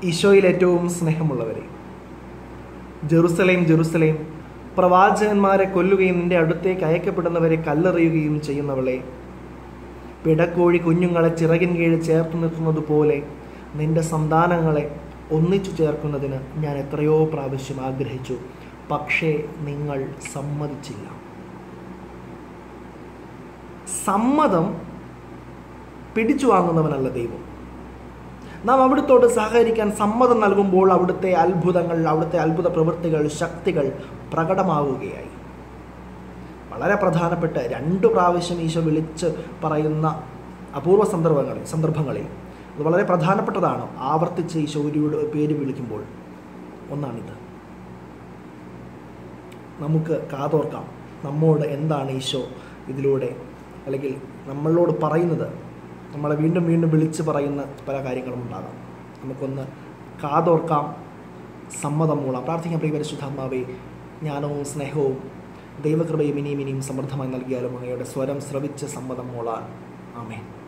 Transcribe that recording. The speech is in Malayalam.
ഈശോയിൽ ഏറ്റവും സ്നേഹമുള്ളവരെ ജെറുസലേം ജെറുസലേം പ്രവാചകന്മാരെ കൊല്ലുകയും നിന്റെ അടുത്തേക്ക് അയക്കപ്പെടുന്നവരെ കല്ലെറിയുകയും ചെയ്യുന്നവളെ പിടക്കോഴി കുഞ്ഞുങ്ങളെ ചിറകിൻ കീഴിൽ ചേർത്ത് നിർത്തുന്നത് പോലെ നിന്റെ സന്താനങ്ങളെ ഒന്നിച്ചു ചേർക്കുന്നതിന് ഞാൻ എത്രയോ പ്രാവശ്യം ആഗ്രഹിച്ചു പക്ഷേ നിങ്ങൾ സമ്മതിച്ചില്ല സമ്മതം പിടിച്ചു വാങ്ങുന്നവനല്ല ദൈവം നാം അവിടുത്തോട് സഹകരിക്കാൻ സമ്മതം നൽകുമ്പോൾ അവിടുത്തെ അത്ഭുതങ്ങൾ അവിടുത്തെ അത്ഭുത പ്രവൃത്തികൾ ശക്തികൾ പ്രകടമാവുകയായി വളരെ പ്രധാനപ്പെട്ട രണ്ട് പ്രാവശ്യം ഈശോ വിളിച്ച് പറയുന്ന അപൂർവ സന്ദർഭങ്ങളിൽ സന്ദർഭങ്ങളിൽ അത് വളരെ പ്രധാനപ്പെട്ടതാണ് ആവർത്തിച്ച് ഈശോ ഒരു പേര് വിളിക്കുമ്പോൾ ഒന്നാണിത് നമുക്ക് കാതോർക്കാം നമ്മോട് എന്താണ് ഈശോ ഇതിലൂടെ അല്ലെങ്കിൽ നമ്മളോട് പറയുന്നത് നമ്മളെ വീണ്ടും വീണ്ടും വിളിച്ച് പറയുന്ന പല കാര്യങ്ങളും ഉണ്ടാകാം നമുക്കൊന്ന് കാതോർക്കാം സമ്മതം മൂളാം പ്രാർത്ഥിക്കാൻ പ്രിയ പരിശുദ്ധാത്മാവേ ജ്ഞാനവും സ്നേഹവും ദൈവകൃപയും ഇനിയും ഇനിയും സമൃദ്ധമായി നൽകിയാലും അങ്ങയുടെ സ്വരം ശ്രവിച്ച് സമ്മതം മൂളാൻ ആമേൻ